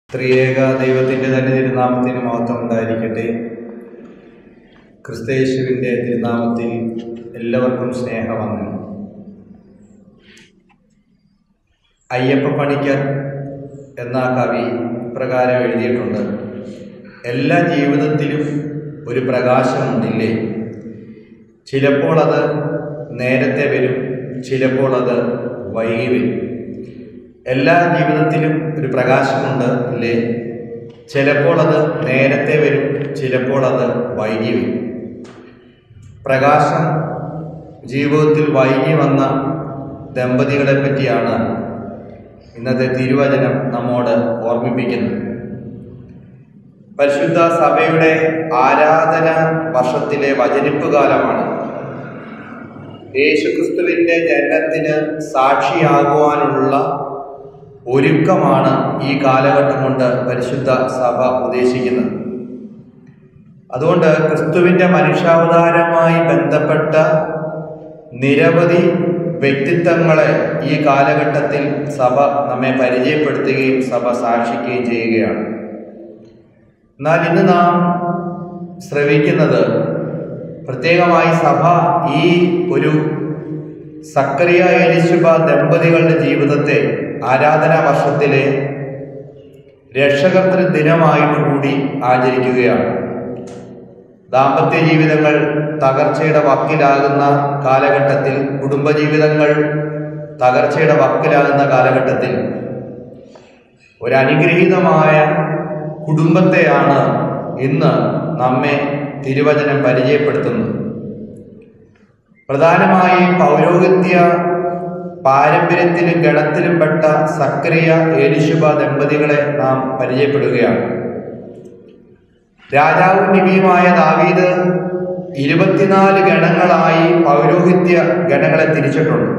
ത്രിയേക ദൈവത്തിൻ്റെ തന്നെ തിരുനാമത്തിന് മഹത്വം ഉണ്ടായിരിക്കട്ടെ ക്രിസ്തയേശുവിൻ്റെ തിരുനാമത്തിൽ എല്ലാവർക്കും സ്നേഹവന്ദനം അയ്യപ്പ പണിക്കർ എന്ന കവി ഇപ്രകാരം എഴുതിയിട്ടുണ്ട് എല്ലാ ജീവിതത്തിലും ഒരു പ്രകാശമുണ്ടില്ലേ ചിലപ്പോൾ അത് നേരത്തെ വരും ചിലപ്പോൾ അത് വൈകി വരും എല്ലാ ജീവിതത്തിലും ഒരു പ്രകാശമുണ്ട് അല്ലേ ചിലപ്പോൾ അത് നേരത്തെ വരും ചിലപ്പോൾ അത് വൈകി വരും പ്രകാശം ജീവിതത്തിൽ വൈകി വന്ന ദമ്പതികളെ പറ്റിയാണ് ഇന്നത്തെ തിരുവചനം നമ്മോട് ഓർമ്മിപ്പിക്കുന്നത് പരിശുദ്ധ സഭയുടെ ആരാധന വർഷത്തിലെ വചനിപ്പ് കാലമാണ് യേശുക്രിസ്തുവിൻ്റെ ജനനത്തിന് സാക്ഷിയാകുവാനുള്ള ഒരുക്കമാണ് ഈ കാലഘട്ടം കൊണ്ട് പരിശുദ്ധ സഭ ഉദ്ദേശിക്കുന്നത് അതുകൊണ്ട് ക്രിസ്തുവിൻ്റെ മനുഷ്യാവതാരമായി ബന്ധപ്പെട്ട നിരവധി വ്യക്തിത്വങ്ങളെ ഈ കാലഘട്ടത്തിൽ സഭ നമ്മെ പരിചയപ്പെടുത്തുകയും സഭ സാക്ഷിക്കുകയും ചെയ്യുകയാണ് എന്നാൽ ഇന്ന് നാം ശ്രവിക്കുന്നത് പ്രത്യേകമായി സഭ ഈ ഒരു സക്കറിയ എലിശുബ ദമ്പതികളുടെ ജീവിതത്തെ ആരാധനാ വർഷത്തിലെ രക്ഷകർത്തൃ ദിനമായിട്ട് കൂടി ആചരിക്കുകയാണ് ദാമ്പത്യ ജീവിതങ്ങൾ തകർച്ചയുടെ വക്കിലാകുന്ന കാലഘട്ടത്തിൽ കുടുംബജീവിതങ്ങൾ തകർച്ചയുടെ വക്കിലാകുന്ന കാലഘട്ടത്തിൽ ഒരു അനുഗ്രഹീതമായ കുടുംബത്തെയാണ് ഇന്ന് നമ്മെ തിരുവചനം പരിചയപ്പെടുത്തുന്നത് പ്രധാനമായും പൗരോഹിത്യ പാരമ്പര്യത്തിലും ഗണത്തിലും പെട്ട സക്രിയ ഏലിശുബ ദമ്പതികളെ നാം പരിചയപ്പെടുകയാണ് രാജാവും നിബിയുമായ ദാവീദ് ഇരുപത്തിനാല് ഗണങ്ങളായി പൗരോഹിത്യ ഗണങ്ങളെ തിരിച്ചിട്ടുണ്ട്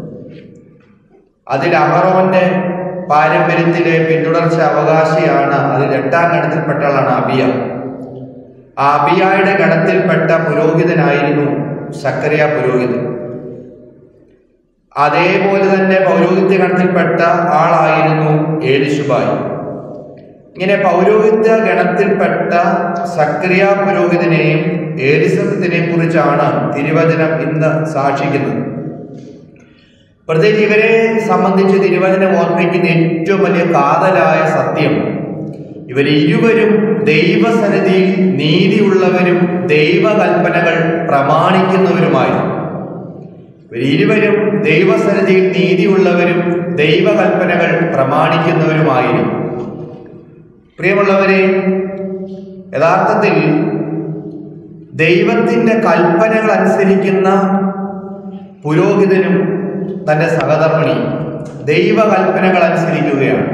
അതിൽ അഹറോന്റെ പാരമ്പര്യത്തിലെ പിന്തുടർച്ച അവകാശിയാണ് അതിൽ എട്ടാം ഗണത്തിൽപ്പെട്ട ആളാണ് അബിയ ആ അബിയായുടെ ഗണത്തിൽപ്പെട്ട പുരോഹിതനായിരുന്നു സക്കറിയ പുരോഹിതൻ അതേപോലെ തന്നെ പൗരോഹിത്യ ഗണത്തിൽപ്പെട്ട ആളായിരുന്നു ഏലിശുബായി ഇങ്ങനെ പൗരോഹിത്യ ഗണത്തിൽപ്പെട്ട സക്രിയ പുരോഹിതനെയും ഏലിസബത്തിനെയും കുറിച്ചാണ് തിരുവചനം ഇന്ന് സാക്ഷിക്കുന്നത് പ്രത്യേകിച്ച് ഇവരെ സംബന്ധിച്ച് തിരുവചനം ഓർമ്മിക്കുന്ന ഏറ്റവും വലിയ കാതലായ സത്യം ഇവരിരുവരും ദൈവസന്നിധിയിൽ നീതിയുള്ളവരും ദൈവകൽപ്പനകൾ പ്രമാണിക്കുന്നവരുമായിരുന്നു ഇവരിരുവരും ദൈവസന്നിധിയിൽ നീതിയുള്ളവരും ദൈവകൽപ്പനകൾ പ്രമാണിക്കുന്നവരുമായിരുന്നു പ്രിയമുള്ളവരെ യഥാർത്ഥത്തിൽ ദൈവത്തിൻ്റെ കൽപ്പനകൾ അനുസരിക്കുന്ന പുരോഹിതനും തൻ്റെ സഹധർമ്മിണി ദൈവകൽപ്പനകൾ അനുസരിക്കുകയാണ്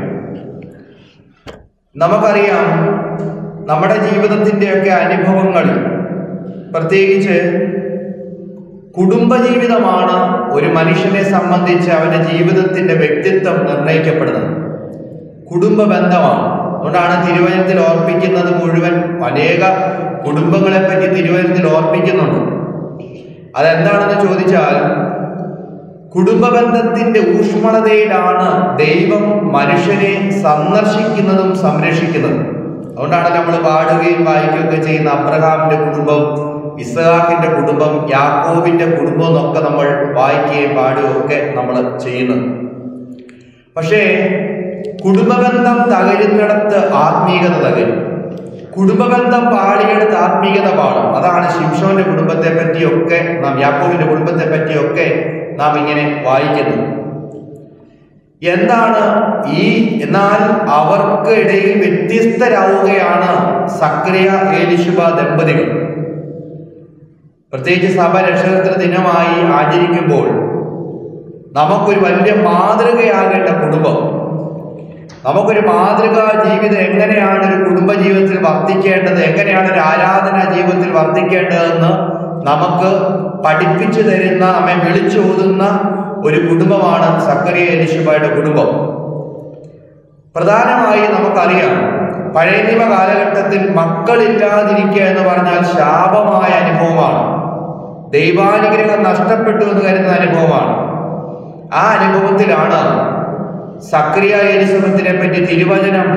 നമുക്കറിയാം നമ്മുടെ ജീവിതത്തിൻ്റെയൊക്കെ അനുഭവങ്ങളിൽ പ്രത്യേകിച്ച് കുടുംബജീവിതമാണ് ഒരു മനുഷ്യനെ സംബന്ധിച്ച് അവന്റെ ജീവിതത്തിന്റെ വ്യക്തിത്വം നിർണ്ണയിക്കപ്പെടുന്നത് കുടുംബ ബന്ധമാണ് അതുകൊണ്ടാണ് തിരുവനന്തപുരത്തിൽ ഓർപ്പിക്കുന്നത് മുഴുവൻ അനേക കുടുംബങ്ങളെ പറ്റി തിരുവനന്തപുരത്തിൽ ഓർപ്പിക്കുന്നുണ്ട് അതെന്താണെന്ന് ചോദിച്ചാൽ കുടുംബ ബന്ധത്തിന്റെ ഊഷ്മളതയിലാണ് ദൈവം മനുഷ്യനെ സന്ദർശിക്കുന്നതും സംരക്ഷിക്കുന്നതും അതുകൊണ്ടാണ് നമ്മൾ പാടുകയും വായിക്കുകയൊക്കെ ചെയ്യുന്ന അബ്രഹാമിന്റെ കുടുംബം ഇസഹാക്കിന്റെ കുടുംബം യാക്കോബിന്റെ കുടുംബം എന്നൊക്കെ നമ്മൾ വായിക്കുകയും പാടുകയും ഒക്കെ നമ്മൾ ചെയ്യുന്നത് പക്ഷേ കുടുംബബന്ധം തകരുന്നിടത്ത് ആത്മീയത തകരും കുടുംബബന്ധം പാടിയെടുത്ത് ആത്മീയത പാടും അതാണ് ശിംഷോന്റെ കുടുംബത്തെ പറ്റിയൊക്കെ നാം യാക്കോബിന്റെ കുടുംബത്തെ പറ്റിയൊക്കെ നാം ഇങ്ങനെ വായിക്കുന്നത് എന്താണ് ഈ എന്നാൽ അവർക്ക് ഇടയിൽ വ്യത്യസ്തരാവുകയാണ് സക്രിയ ഏലിശുബ ദമ്പതികൾ പ്രത്യേകിച്ച് സഭ രക്ഷകർത്തൃ ദിനമായി ആചരിക്കുമ്പോൾ നമുക്കൊരു വലിയ മാതൃകയാകേണ്ട കുടുംബം നമുക്കൊരു മാതൃകാ ജീവിതം എങ്ങനെയാണ് ഒരു കുടുംബ ജീവിതത്തിൽ വർദ്ധിക്കേണ്ടത് എങ്ങനെയാണ് ഒരു ആരാധനാ ജീവിതത്തിൽ വർദ്ധിക്കേണ്ടതെന്ന് നമുക്ക് പഠിപ്പിച്ചു തരുന്ന നമ്മെ വിളിച്ചോതുന്ന ഒരു കുടുംബമാണ് സക്കറിയ എലിശുബയുടെ കുടുംബം പ്രധാനമായി നമുക്കറിയാം പഴയ നിയമ കാലഘട്ടത്തിൽ മക്കളില്ലാതിരിക്കുക എന്ന് പറഞ്ഞാൽ ശാപമായ അനുഭവമാണ് ദൈവാനുഗ്രഹം നഷ്ടപ്പെട്ടു എന്ന് കരുതുന്ന അനുഭവമാണ് ആ അനുഭവത്തിലാണ് സക്രിയ എലിസബത്തിനെ പറ്റി തിരുവചനം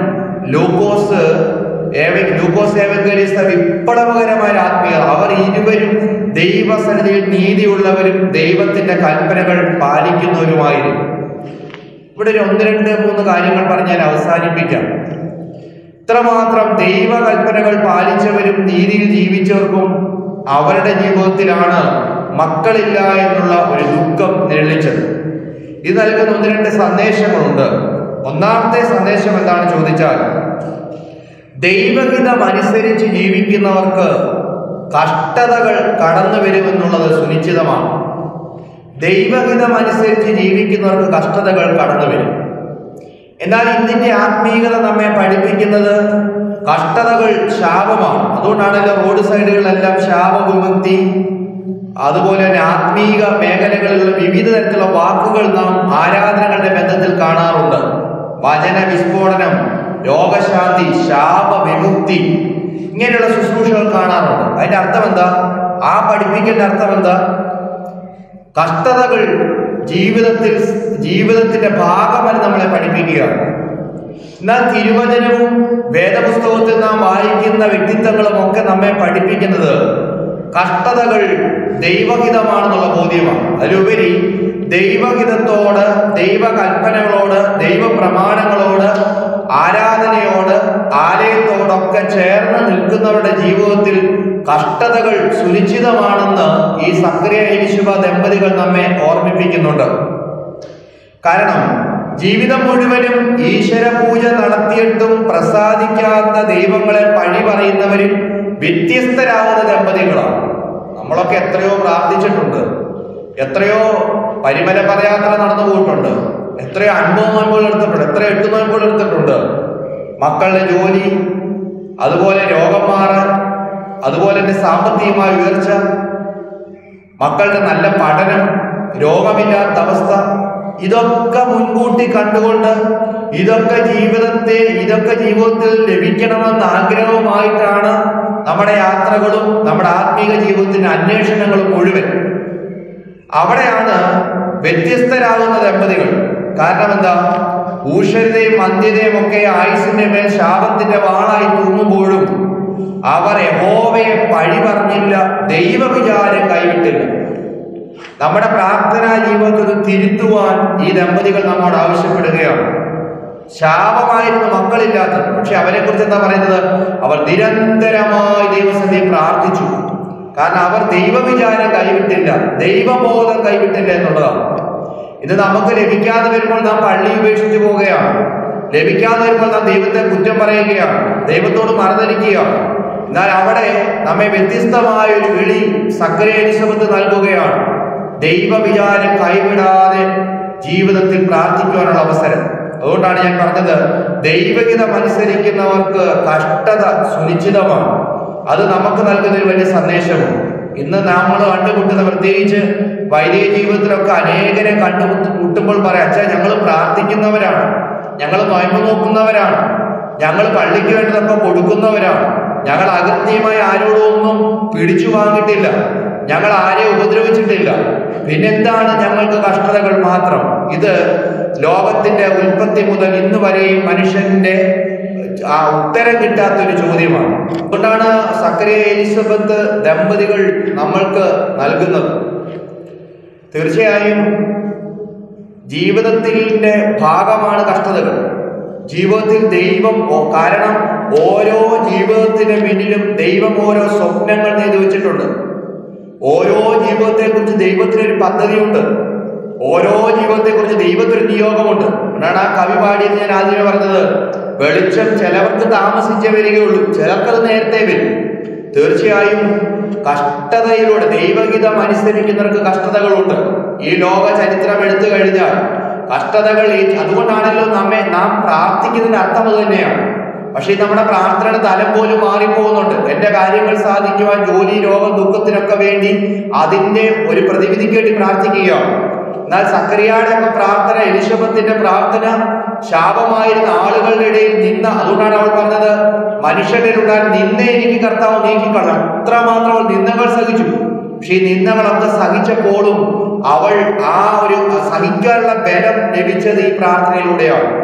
ലൂക്കോസ് ഏവ- ലൂക്കോസ് ഏവങ്കലിസ്ത വിപ്ലവകരമായ ആത്മീയത അവർ ഇരുവരും ദൈവസന്നിധിയിൽ നീതിയുള്ളവരും ദൈവത്തിന്റെ കൽപ്പനകൾ പാലിക്കുന്നവരുമായിരുന്നു ഇവിടെ ഒരു ഒന്ന് രണ്ട് മൂന്ന് കാര്യങ്ങൾ പറഞ്ഞ് ഞാൻ അവസാനിപ്പിക്കാം ഇത്രമാത്രം ദൈവകൽപ്പനകൾ പാലിച്ചവരും നീതിയിൽ ജീവിച്ചവർക്കും അവരുടെ ജീവിതത്തിലാണ് മക്കളില്ല എന്നുള്ള ഒരു ദുഃഖം നിഴലിച്ചത് ഇത് നൽകുന്ന ഒന്ന് രണ്ട് സന്ദേശങ്ങളുണ്ട് ഒന്നാമത്തെ സന്ദേശം എന്താണ് ചോദിച്ചാൽ ദൈവഹിതം അനുസരിച്ച് ജീവിക്കുന്നവർക്ക് കഷ്ടതകൾ കടന്നു വരുമെന്നുള്ളത് സുനിശ്ചിതമാണ് ദൈവഹിതം അനുസരിച്ച് ജീവിക്കുന്നവർക്ക് കഷ്ടതകൾ കടന്നു വരും എന്നാൽ ഇതിന്റെ ആത്മീയത നമ്മെ പഠിപ്പിക്കുന്നത് കഷ്ടതകൾ ശാപമാണ് അതുകൊണ്ടാണല്ലോ റോഡ് സൈഡുകളിലെല്ലാം ശാപവിമുക്തി അതുപോലെ തന്നെ ആത്മീക മേഖലകളിലുള്ള വിവിധ തരത്തിലുള്ള വാക്കുകൾ നാം ആരാധനകളുടെ ബന്ധത്തിൽ കാണാറുണ്ട് വചന വിസ്ഫോടനം രോഗശാന്തി ശാപവിമുക്തി ഇങ്ങനെയുള്ള ശുശ്രൂഷകൾ കാണാറുണ്ട് അതിന്റെ അർത്ഥം എന്താ ആ പഠിപ്പിക്കേണ്ട അർത്ഥം എന്താ കഷ്ടതകൾ ജീവിതത്തിൽ ജീവിതത്തിന്റെ ഭാഗമായി നമ്മളെ പഠിപ്പിക്കുകയാണ് എന്നാൽ തിരുവചനവും വേദപുസ്തകത്തിൽ നാം വായിക്കുന്ന വ്യക്തിത്വങ്ങളും ഒക്കെ നമ്മെ പഠിപ്പിക്കുന്നത് കഷ്ടതകൾ ദൈവഹിതമാണെന്നുള്ള ബോധ്യമാണ് അതിലുപരി ദൈവഹിതത്തോട് ദൈവകൽപ്പനകളോട് ദൈവപ്രമാണങ്ങളോട് ആരാധനയോട് ആലയത്തോടൊക്കെ ചേർന്ന് നിൽക്കുന്നവരുടെ ജീവിതത്തിൽ കഷ്ടതകൾ സുനിശ്ചിതമാണെന്ന് ഈ സക്രിയ ഇരിശുഭ ദമ്പതികൾ നമ്മെ ഓർമ്മിപ്പിക്കുന്നുണ്ട് കാരണം ജീവിതം മുഴുവനും ഈശ്വര പൂജ നടത്തിയിട്ടും പ്രസാദിക്കാത്ത ദൈവങ്ങളെ പഴി പറയുന്നവരും വ്യത്യസ്തരാകുന്ന ദമ്പതികളാണ് നമ്മളൊക്കെ എത്രയോ പ്രാർത്ഥിച്ചിട്ടുണ്ട് എത്രയോ പരിമല പദയാത്ര നടന്നു പോയിട്ടുണ്ട് എത്രയോ അൻപത് നോയമ്പുകൾ എടുത്തിട്ടുണ്ട് എത്രയോ എട്ട് നോയമ്പുകൾ എടുത്തിട്ടുണ്ട് മക്കളുടെ ജോലി അതുപോലെ രോഗം മാറാൻ അതുപോലെ തന്നെ സാമ്പത്തികമായ ഉയർച്ച മക്കളുടെ നല്ല പഠനം രോഗമില്ലാത്ത അവസ്ഥ ഇതൊക്കെ മുൻകൂട്ടി കണ്ടുകൊണ്ട് ഇതൊക്കെ ജീവിതത്തെ ഇതൊക്കെ ജീവിതത്തിൽ ലഭിക്കണമെന്ന ആഗ്രഹവുമായിട്ടാണ് നമ്മുടെ യാത്രകളും നമ്മുടെ ആത്മീക ജീവിതത്തിന്റെ അന്വേഷണങ്ങളും മുഴുവൻ അവിടെയാണ് വ്യത്യസ്തരാകുന്ന ദമ്പതികൾ കാരണം എന്താ ഊഷരതയും മന്ദിരയും ഒക്കെ ആയുസിന്റെ മേൽ ശാപത്തിന്റെ വാളായി തൂങ്ങുമ്പോഴും അവർ യഹോവയെ പഴി പറഞ്ഞില്ല ദൈവവിചാരം കൈവിട്ടില്ല നമ്മുടെ പ്രാർത്ഥനാ ജീവിതത്തിൽ ഇത് തിരുത്തുവാൻ ഈ ദമ്പതികൾ നമ്മോട് ആവശ്യപ്പെടുകയാണ് ശാപമായിരുന്നു മക്കളില്ലാത്തത് പക്ഷെ അവരെ കുറിച്ച് എന്താ പറയുന്നത് അവർ നിരന്തരമായി ദൈവസന്ധി പ്രാർത്ഥിച്ചു കാരണം അവർ ദൈവവിചാരം കൈവിട്ടില്ല ദൈവബോധം കൈവിട്ടില്ല എന്നുള്ളതാണ് ഇത് നമുക്ക് ലഭിക്കാതെ വരുമ്പോൾ നാം പള്ളി ഉപേക്ഷിച്ചു പോവുകയാണ് ലഭിക്കാതെ വരുമ്പോൾ നാം ദൈവത്തെ കുറ്റം പറയുകയാണ് ദൈവത്തോട് മറന്നിരിക്കുകയാണ് എന്നാൽ അവിടെ നമ്മെ വ്യത്യസ്തമായ ഒരു വിളി സക്രിയ എലിസബത്ത് നൽകുകയാണ് ദൈവവിചാരം കൈവിടാതെ ജീവിതത്തിൽ പ്രാർത്ഥിക്കുവാനുള്ള അവസരം അതുകൊണ്ടാണ് ഞാൻ പറഞ്ഞത് ദൈവഹിതം അനുസരിക്കുന്നവർക്ക് കഷ്ടത സുനിശ്ചിതമാണ് അത് നമുക്ക് നൽകുന്ന ഒരു വലിയ സന്ദേശവും ഇന്ന് നമ്മൾ കണ്ടുമുട്ടുന്ന പ്രത്യേകിച്ച് വൈദിക ജീവിതത്തിലൊക്കെ അനേകരെ കണ്ടുമുട്ട് മുട്ടുമ്പോൾ പറയാം അച്ഛാ ഞങ്ങൾ പ്രാർത്ഥിക്കുന്നവരാണ് ഞങ്ങൾ നോയമ്പ് നോക്കുന്നവരാണ് ഞങ്ങൾ പള്ളിക്ക് വേണ്ടതൊക്കെ കൊടുക്കുന്നവരാണ് ഞങ്ങൾ അകൃത്യമായി ആരോടൊന്നും പിടിച്ചു വാങ്ങിയിട്ടില്ല ഞങ്ങൾ ആരെയും ഉപദ്രവിച്ചിട്ടില്ല പിന്നെന്താണ് ഞങ്ങൾക്ക് കഷ്ടതകൾ മാത്രം ഇത് ലോകത്തിന്റെ ഉൽപ്പത്തി മുതൽ ഇന്ന് വരെയും മനുഷ്യന്റെ ആ ഉത്തരം കിട്ടാത്ത ഒരു ചോദ്യമാണ് അതുകൊണ്ടാണ് സക്രിയ എലിസബത്ത് ദമ്പതികൾ നമ്മൾക്ക് നൽകുന്നത് തീർച്ചയായും ജീവിതത്തിന്റെ ഭാഗമാണ് കഷ്ടതകൾ ജീവിതത്തിൽ ദൈവം ഓ- കാരണം ഓരോ ജീവിതത്തിന് പിന്നിലും ദൈവം ഓരോ സ്വപ്നങ്ങൾ നെയ്തു വെച്ചിട്ടുണ്ട് ഓരോ ജീവിതത്തെക്കുറിച്ച് ദൈവത്തിനൊരു പദ്ധതിയുണ്ട് ഓരോ ജീവിതത്തെക്കുറിച്ച് ദൈവത്തിനൊരു നിയോഗമുണ്ട് എന്നാണ് ആ കവി പാടിയത് ഞാൻ ആദ്യമേ പറഞ്ഞത് വെളിച്ചം ചിലവർക്ക് താമസിച്ചേ വരികയുള്ളൂ ചിലർക്കത് നേരത്തെ വരും തീർച്ചയായും കഷ്ടതയിലൂടെ ദൈവഹിതം അനുസരിക്കുന്നവർക്ക് കഷ്ടതകളുണ്ട് ഈ ലോക ചരിത്രം എടുത്തു കഴിഞ്ഞാൽ കഷ്ടതകൾ ഈ- അതുകൊണ്ടാണല്ലോ നമ്മെ നാം പ്രാർത്ഥിക്കുന്നതിന്റെ അർത്ഥം അത് തന്നെയാണ് പക്ഷേ ഈ നമ്മുടെ പ്രാർത്ഥനയുടെ തലം പോലും മാറിപ്പോകുന്നുണ്ട് എന്റെ കാര്യങ്ങൾ സാധിക്കുവാൻ ജോലി രോഗം ദുഃഖത്തിനൊക്കെ വേണ്ടി അതിന്റെ ഒരു പ്രതിവിധിക്ക് വേണ്ടി പ്രാർത്ഥിക്കുകയാണ് എന്നാൽ സക്രിയയുടെ ഒക്കെ പ്രാർത്ഥന എലിശബത്തിന്റെ പ്രാർത്ഥന ശാപമായിരുന്ന ആളുകളുടെ ഇടയിൽ നിന്ന അതുകൊണ്ടാണ് അവൾ പറഞ്ഞത് മനുഷ്യരിലുണ്ടായ നിന്ന എനിക്ക് കർത്താവ് നീക്കിക്കളഞ്ഞു അത്രമാത്രം അവൾ നിന്ദകൾ സഹിച്ചു പക്ഷെ ഈ നിന്ദകളൊക്കെ സഹിച്ചപ്പോഴും അവൾ ആ ഒരു സഹിക്കാനുള്ള ബലം ലഭിച്ചത് ഈ പ്രാർത്ഥനയിലൂടെയാണ്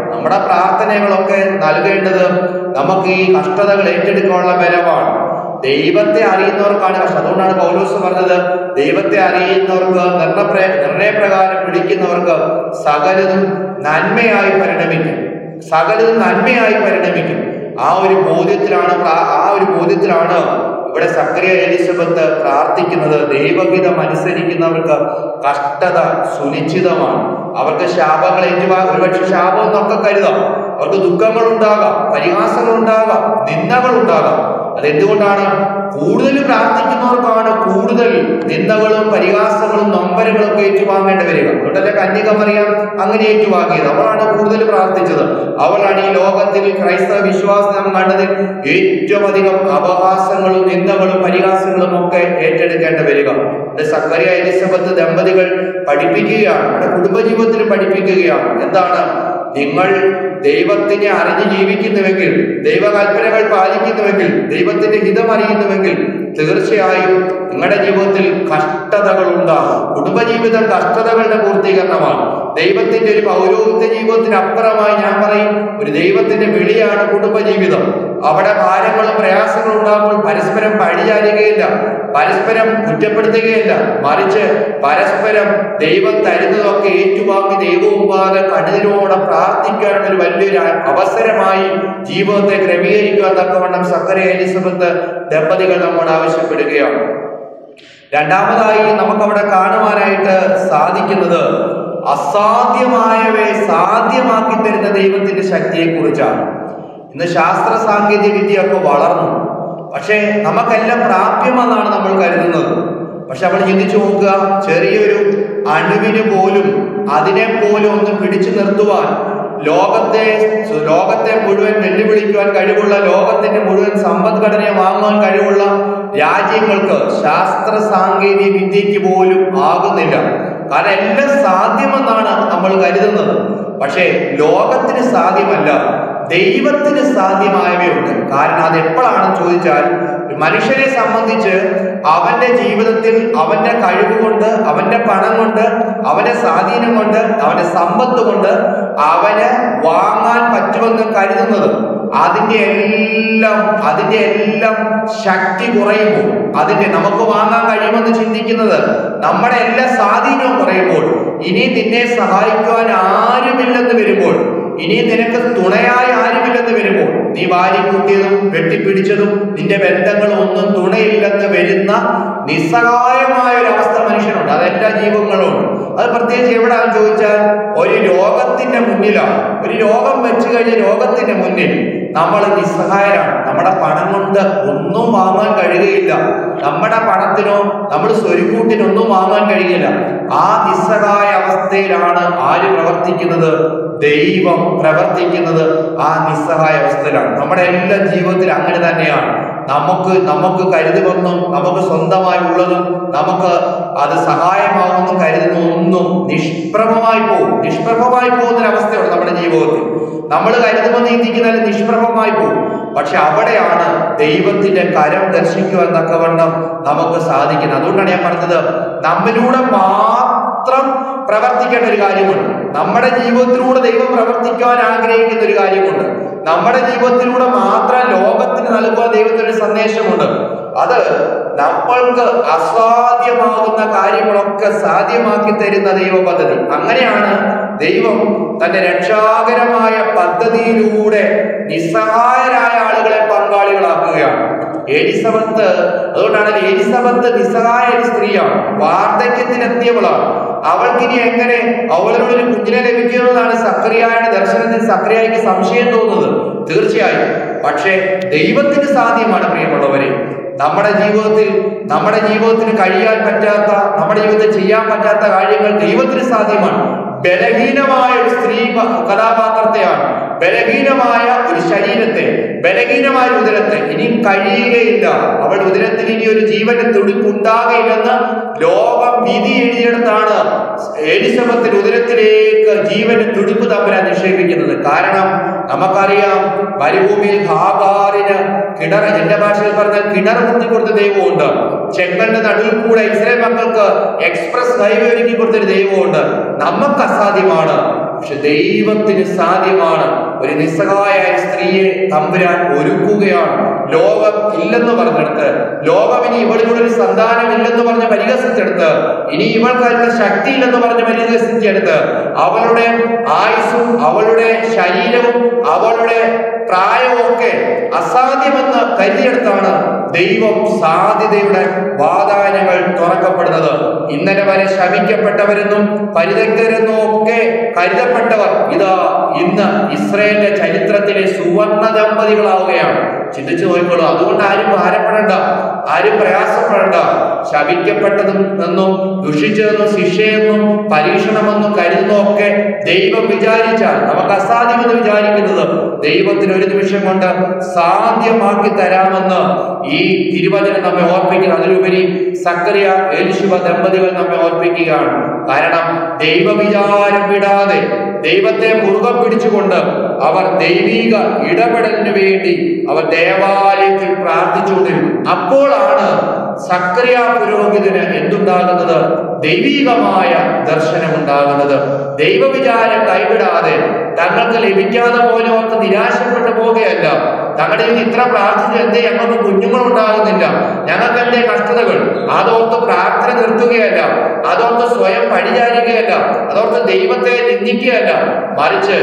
നമ്മുടെ പ്രാർത്ഥനകളൊക്കെ നൽകേണ്ടത് നമുക്ക് ഈ കഷ്ടതകൾ ഏറ്റെടുക്കാനുള്ള ബലമാണ് ദൈവത്തെ അറിയുന്നവർക്കാണ് കഷ്ടം അതുകൊണ്ടാണ് പൗലോസ് പറഞ്ഞത് ദൈവത്തെ അറിയുന്നവർക്ക് നിർണപ്ര നിർണയപ്രകാരം പിടിക്കുന്നവർക്ക് സകലതും നന്മയായി പരിണമിക്കും സകലതും നന്മയായി പരിണമിക്കും ആ ഒരു ബോധ്യത്തിലാണ് പ്രാ- ആ ഒരു ബോധ്യത്തിലാണ് ഇവിടെ സക്രിയ എലിസബത്ത് പ്രാർത്ഥിക്കുന്നത് ദൈവഹിതം അനുസരിക്കുന്നവർക്ക് കഷ്ടത സുനിശ്ചിതമാണ് അവർക്ക് ശാപങ്ങൾ ഏറ്റുവാ ഒരുപക്ഷെ ശാപം എന്നൊക്കെ കരുതാം അവർക്ക് ദുഃഖങ്ങൾ ഉണ്ടാകാം പരിഹാസങ്ങൾ ഉണ്ടാകാം നിന്ദകൾ ഉണ്ടാകാം അതെന്തുകൊണ്ടാണ് കൂടുതൽ പ്രാർത്ഥിക്കുന്നവർക്കാണ് കൂടുതൽ നിന്ദകളും പരിഹാസങ്ങളും നൊമ്പരങ്ങളും ഒക്കെ ഏറ്റുവാങ്ങേണ്ടി വരിക അതുകൊണ്ടല്ലേ കന്യക മറിയാം അങ്ങനെ ഏറ്റുവാങ്ങിയത് അവളാണ് കൂടുതൽ പ്രാർത്ഥിച്ചത് അവളാണ് ഈ ലോകത്തിൽ ക്രൈസ്തവ വിശ്വാസം നാം കണ്ടതിൽ ഏറ്റവും അധികം അപഹാസങ്ങളും നിന്ദകളും പരിഹാസങ്ങളും ഒക്കെ ഏറ്റെടുക്കേണ്ടി വരിക ഇത് സക്കറിയ എലിസബത്ത് ദമ്പതികൾ പഠിപ്പിക്കുകയാണ് നമ്മുടെ കുടുംബജീവിതത്തിൽ പഠിപ്പിക്കുകയാണ് എന്താണ് നിങ്ങൾ ദൈവത്തിനെ അറിഞ്ഞ് ജീവിക്കുന്നുവെങ്കിൽ ദൈവകൽപ്പനകൾ പാലിക്കുന്നുവെങ്കിൽ ദൈവത്തിന്റെ ഹിതം അറിയുന്നുവെങ്കിൽ തീർച്ചയായും നിങ്ങളുടെ ജീവിതത്തിൽ കഷ്ടതകൾ ഉണ്ടാകും കുടുംബജീവിതം കഷ്ടതകളുടെ പൂർത്തീകരണമാണ് ദൈവത്തിന്റെ ഒരു പൗരോഹിത്യ ജീവിതത്തിന് അപ്പുറമായി ഞാൻ പറയും ഒരു ദൈവത്തിന്റെ വിളിയാണ് കുടുംബജീവിതം അവിടെ ഭാരങ്ങളും പ്രയാസങ്ങളും ഉണ്ടാകുമ്പോൾ പരസ്പരം പഴിചാരുകയില്ല പരസ്പരം കുറ്റപ്പെടുത്തുകയില്ല മറിച്ച് പരസ്പരം ദൈവം തരുന്നതൊക്കെ ഏറ്റുവാങ്ങി ദൈവമുമ്പാകെ കണ്ണീരോടെ പ്രാർത്ഥിക്കാനുള്ള ഒരു വലിയൊരു അവസരമായി ജീവിതത്തെ ക്രമീകരിക്കുവാൻ തക്കവണ്ണം സക്കര എലിസബത്ത് ദമ്പതികൾ നമ്മോട് ആവശ്യപ്പെടുകയാണ് രണ്ടാമതായി നമുക്കവിടെ കാണുവാനായിട്ട് സാധിക്കുന്നത് അസാധ്യമായവയെ സാധ്യമാക്കി തരുന്ന ദൈവത്തിന്റെ ശക്തിയെ കുറിച്ചാണ് ഇന്ന് ശാസ്ത്ര സാങ്കേതിക വിദ്യയൊക്കെ വളർന്നു പക്ഷേ നമുക്കെല്ലാം പ്രാപ്യമെന്നാണ് നമ്മൾ കരുതുന്നത് പക്ഷെ നമ്മൾ ചിന്തിച്ചു നോക്കുക ചെറിയൊരു അണുവിന് പോലും അതിനെ പോലും ഒന്ന് പിടിച്ചു നിർത്തുവാൻ ലോകത്തെ ലോകത്തെ മുഴുവൻ വെല്ലുവിളിക്കുവാൻ കഴിവുള്ള ലോകത്തിന്റെ മുഴുവൻ സമ്പദ്ഘടനയെ വാങ്ങുവാൻ കഴിവുള്ള രാജ്യങ്ങൾക്ക് ശാസ്ത്ര സാങ്കേതിക വിദ്യയ്ക്ക് പോലും ആകുന്നില്ല കാരണം എല്ലാം സാധ്യമെന്നാണ് നമ്മൾ കരുതുന്നത് പക്ഷേ ലോകത്തിന് സാധ്യമല്ല ദൈവത്തിന് സാധ്യമായവയുണ്ട് കാരണം അത് എപ്പോഴാണെന്ന് ചോദിച്ചാൽ ഒരു മനുഷ്യനെ സംബന്ധിച്ച് അവന്റെ ജീവിതത്തിൽ അവന്റെ കഴിവ് കൊണ്ട് അവന്റെ പണം കൊണ്ട് അവന്റെ സ്വാധീനം കൊണ്ട് അവന്റെ സമ്പത്ത് കൊണ്ട് അവന് വാങ്ങാൻ പറ്റുമെന്ന് കരുതുന്നത് അതിന്റെ എല്ലാം അതിന്റെ എല്ലാം ശക്തി കുറയുമ്പോൾ അതിന്റെ നമുക്ക് വാങ്ങാൻ കഴിയുമെന്ന് ചിന്തിക്കുന്നത് നമ്മുടെ എല്ലാ സ്വാധീനവും കുറയുമ്പോൾ ഇനി നിന്നെ സഹായിക്കുവാൻ ആരുമില്ലെന്ന് വരുമ്പോൾ ഇനി നിനക്ക് തുണയായി ആരുമില്ലെന്ന് വരുമ്പോൾ നീ വാരി കൂട്ടിയതും വെട്ടിപ്പിടിച്ചതും നിന്റെ ബന്ധങ്ങളും ഒന്നും തുണയില്ലെന്ന് വരുന്ന നിസ്സഹായമായ ഒരു അവസ്ഥ മനുഷ്യനുണ്ട് അത് എല്ലാ ജീവങ്ങളും ഉണ്ട് അത് പ്രത്യേകിച്ച് എവിടെയാണെന്ന് ചോദിച്ചാൽ ഒരു രോഗത്തിന്റെ മുന്നിലാണ് ഒരു രോഗം വെച്ച് കഴിഞ്ഞ രോഗത്തിന്റെ മുന്നിൽ നമ്മൾ നിസ്സഹായരാണ് നമ്മുടെ പണം കൊണ്ട് ഒന്നും വാങ്ങാൻ കഴിയുകയില്ല നമ്മുടെ പണത്തിനോ നമ്മൾ സ്വരുക്കൂട്ടിനൊന്നും വാങ്ങാൻ കഴിയില്ല ആ നിസ്സഹായ അവസ്ഥയിലാണ് ആര് പ്രവർത്തിക്കുന്നത് ദൈവം പ്രവർത്തിക്കുന്നത് ആ നിസ്സഹായ അവസ്ഥയിലാണ് നമ്മുടെ എല്ലാ ജീവിതത്തിൽ അങ്ങനെ തന്നെയാണ് നമുക്ക് നമുക്ക് കരുതുമെന്നും നമുക്ക് സ്വന്തമായി ഉള്ളതും നമുക്ക് അത് സഹായമാകുമെന്നും കരുതുന്ന ഒന്നും നിഷ്പ്രഭമായി പോകും നിഷ്പ്രഭമായി പോകുന്ന ഒരു അവസ്ഥയുണ്ട് നമ്മുടെ ജീവിതത്തിൽ നമ്മൾ കരുതുമെന്ന് ചിന്തിക്കുന്നതിൽ നിഷ്പ്രഭമായി പോകും പക്ഷെ അവിടെയാണ് ദൈവത്തിന്റെ കരം ദർശിക്കുവാൻ തക്കവണ്ണം നമുക്ക് സാധിക്കുന്നത് അതുകൊണ്ടാണ് ഞാൻ പറഞ്ഞത് നമ്മിലൂടെ മാത്രം പ്രവർത്തിക്കേണ്ട ഒരു കാര്യമുണ്ട് നമ്മുടെ ജീവിതത്തിലൂടെ ദൈവം പ്രവർത്തിക്കുവാൻ ആഗ്രഹിക്കുന്ന ഒരു കാര്യമുണ്ട് നമ്മുടെ ജീവിതത്തിലൂടെ മാത്രം ലോകത്തിന് നൽകുവാൻ ദൈവത്തിന്റെ സന്ദേശമുണ്ട് അത് നമ്മൾക്ക് അസാധ്യമാകുന്ന കാര്യങ്ങളൊക്കെ സാധ്യമാക്കി തരുന്ന ദൈവ പദ്ധതി അങ്ങനെയാണ് ദൈവം തന്റെ രക്ഷാകരമായ പദ്ധതിയിലൂടെ നിസ്സഹായരായ ആളുകളെ പങ്കാളികളാക്കുകയാണ് എലിസബത്ത് അതുകൊണ്ടാണ് എലിസബത്ത് നിസ്സഹായ ഒരു സ്ത്രീയാണ് വാർദ്ധക്യത്തിനെത്തിയവളാണ് അവൾക്കിനി എങ്ങനെ അവളോട് ഒരു കുഞ്ഞിനെ ലഭിക്കുമെന്നാണ് സക്രിയായുടെ ദർശനത്തിൽ സക്രിയായിക്ക് സംശയം തോന്നുന്നത് തീർച്ചയായും പക്ഷേ ദൈവത്തിന് സാധ്യമാണ് പ്രിയമുള്ളവരെ നമ്മുടെ ജീവിതത്തിൽ നമ്മുടെ ജീവിതത്തിന് കഴിയാൻ പറ്റാത്ത നമ്മുടെ ജീവിതത്തിൽ ചെയ്യാൻ പറ്റാത്ത കാര്യങ്ങൾ ദൈവത്തിന് സാധ്യമാണ് ബലഹീനമായ ഒരു സ്ത്രീ പ- കഥാപാത്രത്തെയാണ് ബലഹീനമായ ഒരു ശരീരത്തെ ബലഹീനമായ ഒരു ഉദരത്തെ ഇനിയും കഴിയുകയില്ല അവളുടെ ഉദരത്തിൽ ഇനി ഒരു ജീവന്റെ തുടിപ്പുണ്ടാകയില്ലെന്ന് ലോകം വിധി എഴുതിയെടുത്താണ് എലിസബത്തിന്റെ ഉദരത്തിലേക്ക് ജീവന്റെ തുടിപ്പ് തമ്പരാൻ നിക്ഷേപിക്കുന്നത് കാരണം നമുക്കറിയാം മരുഭൂമിയിൽ ഹാബാറിന് കിണർ എന്റെ ഭാഷയിൽ പറഞ്ഞാൽ കിണർ കുത്തി കൊടുത്ത ദൈവമുണ്ട് ചെങ്കലിന്റെ നടുവിൽ കൂടെ ഇസ്രായേൽ മക്കൾക്ക് എക്സ്പ്രസ് ഹൈവേ ഒരുക്കി കൊടുത്തൊരു ദൈവമുണ്ട് നമുക്ക് അസാധ്യമാണ് പക്ഷെ ദൈവത്തിന് സാധ്യമാണ് ഒരു നിസ്സഹായായ സ്ത്രീയെ തമ്പുരാൻ ഒരുക്കുകയാണ് ലോകം ഇല്ലെന്ന് പറഞ്ഞെടുത്ത് ലോകം ഇനി ഇവളിലൂടെ ഒരു സന്താനം ഇല്ലെന്ന് പറഞ്ഞ് പരിഹസിച്ചെടുത്ത് ഇനി ഇവൾക്ക് അതിനുള്ള ശക്തി ഇല്ലെന്ന് പറഞ്ഞ് പരിഹസിച്ചെടുത്ത് അവളുടെ ആയുസ്സും അവളുടെ ശരീരവും അവളുടെ പ്രായവും ഒക്കെ അസാധ്യമെന്ന് കരുതിയെടുത്താണ് ദൈവം സാധ്യതയുടെ വാതായനങ്ങൾ തുറക്കപ്പെടുന്നത് ഇന്നലെ വരെ ശമിക്കപ്പെട്ടവരെന്നും പരിതക്തരെന്നും ഒക്കെ കരുതപ്പെട്ടവർ ഇതാ ഇന്ന് ഇസ്രയേലിന്റെ ചരിത്രത്തിലെ സുവർണ ദമ്പതികളാവുകയാണ് ചിന്തിച്ചു നോക്കിക്കോളൂ അതുകൊണ്ട് ആരും ഭാരപ്പെടേണ്ട ആരും പ്രയാസപ്പെടേണ്ട ശപിക്കപ്പെട്ടതും എന്നും ദുഷിച്ചതെന്നും ശിക്ഷയെന്നും പരീക്ഷണമെന്നും കരുതുന്നതൊക്കെ ദൈവം വിചാരിച്ചാൽ നമുക്ക് അസാധ്യമെന്ന് വിചാരിക്കുന്നത് ദൈവത്തിന് ഒരു നിമിഷം കൊണ്ട് സാധ്യമാക്കി തരാമെന്ന് ഈ തിരുവചനം നമ്മെ ഓർപ്പിക്കുന്നു അതിലുപരി സക്കറിയ എലിശുവ ദമ്പതികൾ നമ്മെ ഓർപ്പിക്കുകയാണ് കാരണം ദൈവവിചാരം വിടാതെ ദൈവത്തെ മുറുകെ പിടിച്ചുകൊണ്ട് അവർ ദൈവിക ഇടപെടലിന് വേണ്ടി അവർ ദേവാലയത്തിൽ പ്രാർത്ഥിച്ചുകൊണ്ടിരുന്നു അപ്പോഴാണ് സക്രിയ പുരോഹിതന് എന്തുണ്ടാകുന്നത് ദൈവികമായ ദർശനം ഉണ്ടാകുന്നത് ദൈവവിചാരം കൈവിടാതെ തങ്ങൾക്ക് ലഭിക്കാതെ പോലും അവർക്ക് നിരാശപ്പെട്ടു പോവുകയല്ല തങ്ങളുടെ ഇന്ന് ഇത്ര പ്രാർത്ഥിച്ച് എന്തേ ഞങ്ങൾക്ക് കുഞ്ഞുങ്ങൾ ഉണ്ടാകുന്നില്ല ഞങ്ങൾക്ക് എന്തേ കഷ്ടതകൾ അതോർത്ത് പ്രാർത്ഥന നിർത്തുകയല്ല അതോർത്ത് സ്വയം പഴിചാരുകയല്ല അതോർത്ത് ദൈവത്തെ നിന്ദിക്കുകയല്ല മറിച്ച്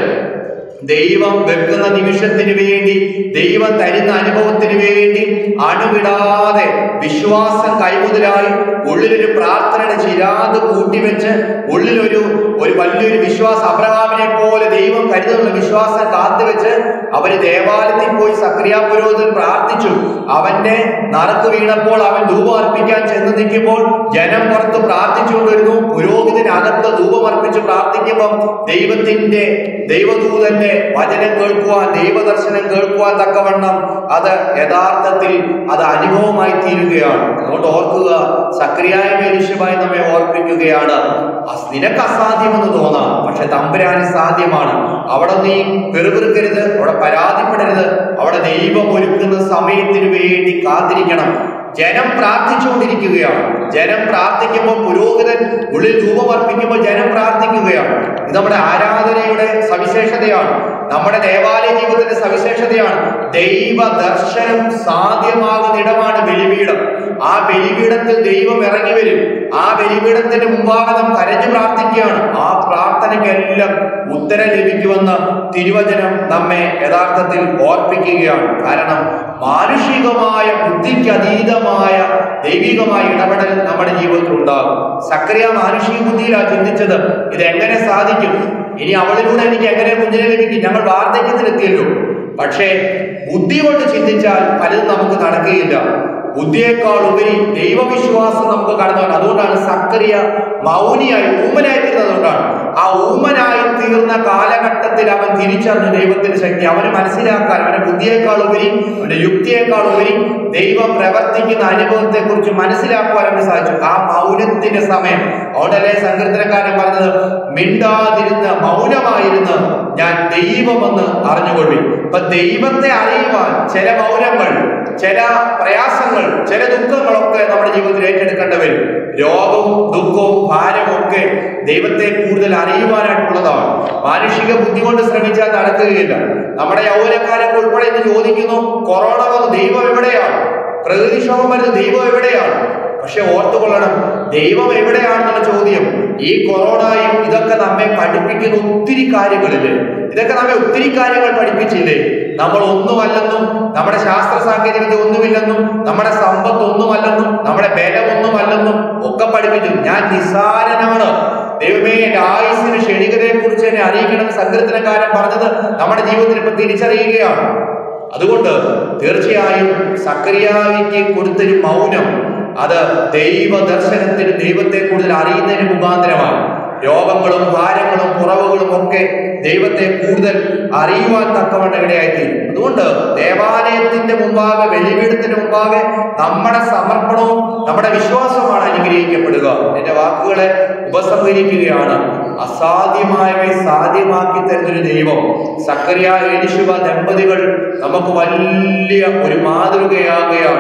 ദൈവം വെക്കുന്ന നിമിഷത്തിന് വേണ്ടി ദൈവം തരുന്ന അനുഭവത്തിന് വേണ്ടി അണുവിടാതെ വിശ്വാസം കൈമുതലായി ഉള്ളിലൊരു പ്രാർത്ഥനയുടെ ചിരാത് കൂട്ടിവെച്ച് ഉള്ളിലൊരു ഒരു വലിയൊരു വിശ്വാസം അബ്രഹാമിനെ പോലെ ദൈവം കരുതുന്ന വിശ്വാസം കാത്തുവെച്ച് അവര് ദേവാലയത്തിൽ പോയി സക്രിയ പുരോഹിതൻ പ്രാർത്ഥിച്ചു അവന്റെ നറുക്ക് വീണപ്പോൾ അവൻ ധൂപം അർപ്പിക്കാൻ ചെന്ന് നിൽക്കുമ്പോൾ ജനം പുറത്ത് പ്രാർത്ഥിച്ചുകൊണ്ടിരുന്നു പുരോഹിതനകത്ത് ധൂപം അർപ്പിച്ച് പ്രാർത്ഥിക്കുമ്പോൾ ദൈവത്തിന്റെ ദൈവദൂതന്റെ വചനം കേൾക്കുവാൻ ദൈവദർശനം കേൾക്കുവാൻ തക്കവണ്ണം അത് യഥാർത്ഥത്തിൽ അത് അനുഭവമായി തീരുകയാണ് അതുകൊണ്ട് ഓർക്കുക സക്രിയായ മനുഷ്യമായി നമ്മെ ഓർപ്പിക്കുകയാണ് അസ് നിനക്ക് അസാധ്യമെന്ന് തോന്നാം പക്ഷെ തമ്പുരാന് സാധ്യമാണ് അവിടെ നീ പെറുപിറുക്കരുത് അവിടെ പരാതിപ്പെടരുത് അവിടെ ദൈവം ഒരുക്കുന്ന സമയത്തിന് വേണ്ടി കാത്തിരിക്കണം ജനം പ്രാർത്ഥിച്ചുകൊണ്ടിരിക്കുകയാണ് ജനം പ്രാർത്ഥിക്കുമ്പോൾ പുരോഹിതൻ ഉള്ളിൽ ധൂപമർപ്പിക്കുമ്പോൾ ജനം പ്രാർത്ഥിക്കുകയാണ് ഇത് നമ്മുടെ ആരാധനയുടെ സവിശേഷതയാണ് നമ്മുടെ ദേവാലയ ജീവിതത്തിന്റെ സവിശേഷതയാണ് ദൈവ ദർശനം സാധ്യമാകുന്ന ഇടമാണ് ബലിപീഠം ആ ബലിപീഠത്തിൽ ദൈവം ഇറങ്ങി വരും ആ ബലിപീഠത്തിന്റെ മുമ്പാകെ നാം കരഞ്ഞു പ്രാർത്ഥിക്കുകയാണ് ആ പ്രാർത്ഥനയ്ക്കെല്ലാം ഉത്തരം ലഭിക്കുമെന്ന് തിരുവചനം നമ്മെ യഥാർത്ഥത്തിൽ ഓർപ്പിക്കുകയാണ് കാരണം മാനുഷികമായ ബുദ്ധിക്ക് അതീതമായ ദൈവികമായ ഇടപെടൽ നമ്മുടെ ജീവിതത്തിൽ ഉണ്ടാകും സക്രിയ മാനുഷിക ബുദ്ധിയിലാണ് ചിന്തിച്ചത് ഇത് എങ്ങനെ സാധിക്കും ഇനി അവളിലൂടെ എനിക്ക് എങ്ങനെ കുഞ്ഞിനെ ലഭിക്കും ഞങ്ങൾ വാർദ്ധക്യത്തിലെത്തിയല്ലോ പക്ഷേ ബുദ്ധി കൊണ്ട് ചിന്തിച്ചാൽ പലതും നമുക്ക് നടക്കുകയില്ല ബുദ്ധിയേക്കാൾ ഉപരി ദൈവവിശ്വാസം നമുക്ക് കടന്നു വരണം അതുകൊണ്ടാണ് സക്രിയ മൗനിയായി ഊമനായി തീർന്നത് അതുകൊണ്ടാണ് ആ ഊമനായി തീർന്ന കാലഘട്ടത്തിൽ അവൻ തിരിച്ചറിഞ്ഞു ദൈവത്തിന്റെ ശക്തി അവന് മനസ്സിലാക്കാൻ അവന്റെ ബുദ്ധിയേക്കാൾ ഉപരി അവന്റെ യുക്തിയേക്കാൾ ഉപരി ദൈവം പ്രവർത്തിക്കുന്ന അനുഭവത്തെ കുറിച്ച് മനസ്സിലാക്കുവാൻ അവന് സാധിച്ചു ആ മൗനത്തിന്റെ സമയം അതുകൊണ്ടല്ലേ സങ്കീർത്തനക്കാരൻ പറഞ്ഞത് മിണ്ടാതിരുന്ന് മൗനമായിരുന്ന് ഞാൻ ദൈവമെന്ന് അറിഞ്ഞുകൊള്ളി അപ്പൊ ദൈവത്തെ അറിയുവാൻ ചില മൗനങ്ങൾ ചില പ്രയാസങ്ങൾ ചില ദുഃഖങ്ങളൊക്കെ നമ്മുടെ ജീവിതത്തിൽ ഏറ്റെടുക്കേണ്ടി വരും രോഗവും ദുഃഖവും ഭാരവും ഒക്കെ ദൈവത്തെ കൂടുതൽ അറിയുവാനായിട്ടുള്ളതാണ് മാനുഷിക ബുദ്ധി കൊണ്ട് ശ്രമിച്ചാൽ നടക്കുകയില്ല നമ്മുടെ യൗവനക്കാരൊക്കെ ഉൾപ്പെടെ ഇന്ന് ചോദിക്കുന്നു കൊറോണ വന്ന് ദൈവം എവിടെയാണ് പ്രകൃതിക്ഷോഭം വരുന്നത് ദൈവം എവിടെയാണ് പക്ഷെ ഓർത്തുകൊള്ളണം ദൈവം എവിടെയാണെന്നുള്ള ചോദ്യം ഈ കൊറോണയും ഇതൊക്കെ നമ്മെ പഠിപ്പിക്കുന്ന ഒത്തിരി കാര്യങ്ങളില്ലേ ഇതൊക്കെ നമ്മെ ഒത്തിരി കാര്യങ്ങൾ പഠിപ്പിച്ചില്ലേ നമ്മൾ ഒന്നുമല്ലെന്നും നമ്മുടെ ശാസ്ത്ര സാങ്കേതികത ഒന്നുമില്ലെന്നും നമ്മുടെ സമ്പത്ത് ഒന്നുമല്ലെന്നും നമ്മുടെ ബലം ഒന്നുമല്ലെന്നും ഒക്കെ പഠിപ്പിച്ചു ഞാൻ നിസ്സാരനാണ് ദൈവമേ എന്റെ ആയുസിന് ക്ഷണികതയെ കുറിച്ച് എന്നെ അറിയിക്കണം സങ്കീർത്തനക്കാരൻ പറഞ്ഞത് നമ്മുടെ ജീവിതത്തിൽ ഇപ്പൊ തിരിച്ചറിയുകയാണ് അതുകൊണ്ട് തീർച്ചയായും സക്രിയാവിക്ക് കൊടുത്തൊരു മൗനം അത് ദൈവ ദർശനത്തിന് ദൈവത്തെ കൂടുതൽ അറിയുന്നതിന് മുഖാന്തരമാണ് രോഗങ്ങളും ഭാരങ്ങളും കുറവുകളും ഒക്കെ ദൈവത്തെ കൂടുതൽ അറിയുവാൻ തക്കവണ്ണം ഇടയായിത്തീരും അതുകൊണ്ട് ദേവാലയത്തിന്റെ മുമ്പാകെ വെളിവീടത്തിന് മുമ്പാകെ നമ്മുടെ സമർപ്പണവും നമ്മുടെ വിശ്വാസവുമാണ് അനുഗ്രഹിക്കപ്പെടുക എന്റെ വാക്കുകളെ ഉപസംഹരിക്കുകയാണ് അസാധ്യമായവയെ സാധ്യമാക്കി തരുന്നൊരു ദൈവം സക്കറിയ എലിശുവ ദമ്പതികൾ നമുക്ക് വലിയ ഒരു മാതൃകയാകുകയാണ്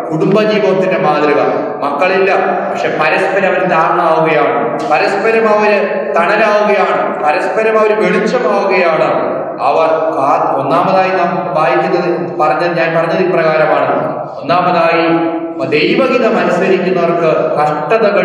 കുടുംബജീവിതത്തിന്റെ മാതൃക മക്കളില്ല പക്ഷെ പരസ്പരം അവർ താങ്ങാവുകയാണ് പരസ്പരം അവര് തണലാവുകയാണ് പരസ്പരം അവർ വെളിച്ചമാവുകയാണ് അവർ കാ- ഒന്നാമതായി നാം വായിക്കുന്നത് പറഞ്ഞത് ഞാൻ പറഞ്ഞത് ഇപ്രകാരമാണ് ഒന്നാമതായി ദൈവഹിതം അനുസരിക്കുന്നവർക്ക് കഷ്ടതകൾ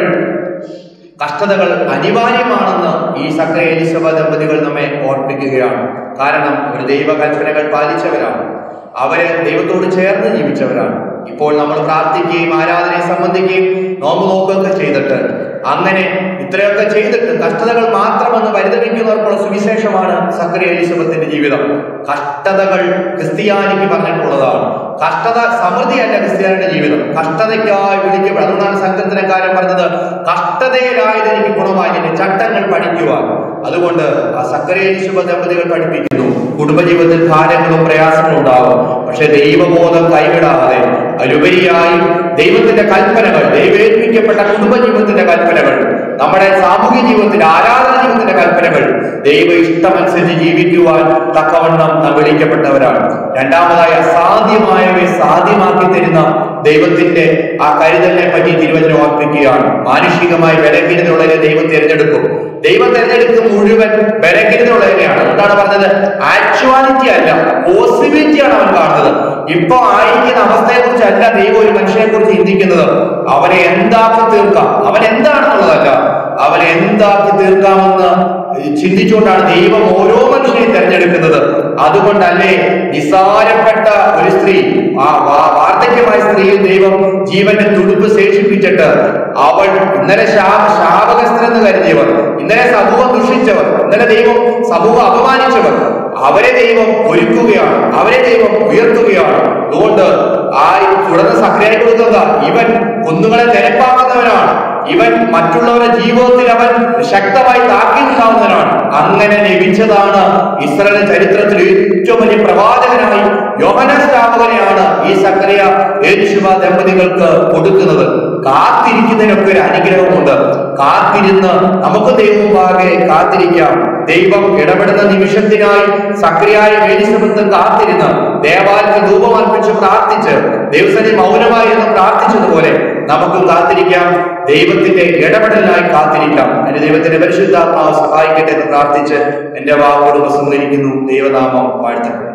കഷ്ടതകൾ അനിവാര്യമാണെന്ന് ഈ സക്ര എലിസബ ദമ്പതികൾ നമ്മെ ഓർപ്പിക്കുകയാണ് കാരണം ഒരു ദൈവകൽപ്പനകൾ പാലിച്ചവരാണ് അവര് ദൈവത്തോട് ചേർന്ന് ജീവിച്ചവരാണ് ഇപ്പോൾ നമ്മൾ പ്രാർത്ഥിക്കുകയും ആരാധനയെ സംബന്ധിക്കുകയും നോമ്പ് നോക്കുകയൊക്കെ ചെയ്തിട്ട് അങ്ങനെ ഇത്രയൊക്കെ ചെയ്തിട്ട് കഷ്ടതകൾ മാത്രമെന്ന് പരിതപിക്കുന്നവർക്കുള്ള സുവിശേഷമാണ് സക്രിയ എലിസബത്തിന്റെ ജീവിതം കഷ്ടതകൾ ക്രിസ്ത്യാനിക്ക് പറഞ്ഞിട്ടുള്ളതാണ് കഷ്ടത സമൃദ്ധിയല്ല ക്രിസ്ത്യാനിയുടെ ജീവിതം കഷ്ടതയ്ക്കായി വിളിക്കപ്പെടും അതുകൊണ്ടാണ് സംഘത്തിനക്കാരൻ പറഞ്ഞത് കഷ്ടതയിലായത് എനിക്ക് ഗുണമായി എന്റെ ചട്ടങ്ങൾ പഠിക്കുവാൻ അതുകൊണ്ട് ആ സക്കരേശുഭ ദമ്പതികൾ പഠിപ്പിക്കുന്നു കുടുംബജീവിതത്തിൽ ഭാരങ്ങളും പ്രയാസങ്ങളും ഉണ്ടാവും പക്ഷെ ദൈവബോധം കൈവിടാതെ അതിലുപരിയായി ദൈവത്തിന്റെ കൽപ്പനകൾ ദൈവേൽപ്പിക്കപ്പെട്ട കുടുംബജീവിതത്തിന്റെ കൽപ്പനകൾ നമ്മുടെ സാമൂഹ്യ ജീവിതത്തിന്റെ ആരാധന ജീവിതത്തിന്റെ കൽപ്പനകൾ ദൈവ ഇഷ്ടമനുസരിച്ച് ജീവിക്കുവാൻ തക്കവണ്ണം നാം വിളിക്കപ്പെട്ടവരാണ് രണ്ടാമതായി അസാധ്യമായവയെ സാധ്യമാക്കി തരുന്ന ദൈവത്തിന്റെ ആ കരുതലിനെ പറ്റി തിരുവചനം ഓർപ്പിക്കുകയാണ് മാനുഷികമായി ബലഹീനതയുള്ളതിനെ ദൈവം തിരഞ്ഞെടുക്കും ദൈവം തിരഞ്ഞെടുക്കും മുഴുവൻ ബലഹീനതയുള്ളതിനെയാണ് അതുകൊണ്ടാണ് പറഞ്ഞത് ആക്ച്വാലിറ്റി അല്ല പോസിബിലിറ്റിയാണ് അവൻ കാണുന്നത് ഇപ്പൊ ആയിരിക്കുന്ന അവസ്ഥയെ കുറിച്ചല്ല ദൈവം ഒരു മനുഷ്യനെ കുറിച്ച് ചിന്തിക്കുന്നത് അവനെ എന്താക്കി തീർക്കാം അവൻ എന്താണെന്നുള്ളതല്ല അവനെ എന്താക്കി തീർക്കാമെന്ന് ചിന്തിച്ചുകൊണ്ടാണ് ദൈവം ഓരോ മനുഷ്യനെയും തെരഞ്ഞെടുക്കുന്നത് അതുകൊണ്ടല്ലേ നിസാരപ്പെട്ട ഒരു സ്ത്രീ ആ വാ- വാർദ്ധക്യമായ സ്ത്രീയിൽ ദൈവം ജീവന്റെ തുടുപ്പ് ശേഷിപ്പിച്ചിട്ട് അവൾ ഇന്നലെ ശാ- ശാപകസ്ത്രെന്ന് കരുതിയവർ ഇന്നലെ സമൂഹം ദുഷിച്ചവർ ഇന്നലെ ദൈവം സമൂഹം അപമാനിച്ചവർ അവരെ ദൈവം ഒരുക്കുകയാണ് അവരെ ദൈവം ഉയർത്തുകയാണ് അതുകൊണ്ട് ആ തുടർന്ന് സക്രിയായി കൊടുക്കുക ഇവൻ കുന്നുകളെ നിരപ്പാക്കുന്നവനാണ് ഇവൻ മറ്റുള്ളവരുടെ ജീവിതത്തിൽ അവൻ ശക്തമായി താക്കീതുണ്ടാവുന്നവനാണ് അങ്ങനെ ലഭിച്ചതാണ് ഇസ്രായേൽ ചരിത്രത്തിൽ ഏറ്റവും വലിയ പ്രവാചകനായി യോഹന സ്ഥാപകനെയാണ് ഈ സക്രിയ യേശുവ ദമ്പതികൾക്ക് കൊടുക്കുന്നത് കാത്തിരിക്കുന്നതിനൊക്കെ ഒരു അനുഗ്രഹമുണ്ട് കാത്തിരുന്ന് നമുക്ക് ദൈവമുമ്പാകെ കാത്തിരിക്കാം ദൈവം ഇടപെടുന്ന നിമിഷത്തിനായി സക്രിയായ വേലിസബന്ധം കാത്തിരുന്ന് ദേവാലയത്തിൽ ധൂപമർപ്പിച്ച് പ്രാർത്ഥിച്ച് ദൈവസനെ മൗനമായി എന്ന് പ്രാർത്ഥിച്ചതുപോലെ നമുക്കും കാത്തിരിക്കാം ദൈവത്തിന്റെ ഇടപെടലിനായി കാത്തിരിക്കാം എന്റെ ദൈവത്തിന്റെ പരിശുദ്ധാത്മാവ് സഹായിക്കട്ടെ എന്ന് പ്രാർത്ഥിച്ച് എന്റെ വാക്കുകൾ ഉപസംഹരിക്കുന്നു ദൈവനാമം വാഴ്ത്തപ്പെട്ടു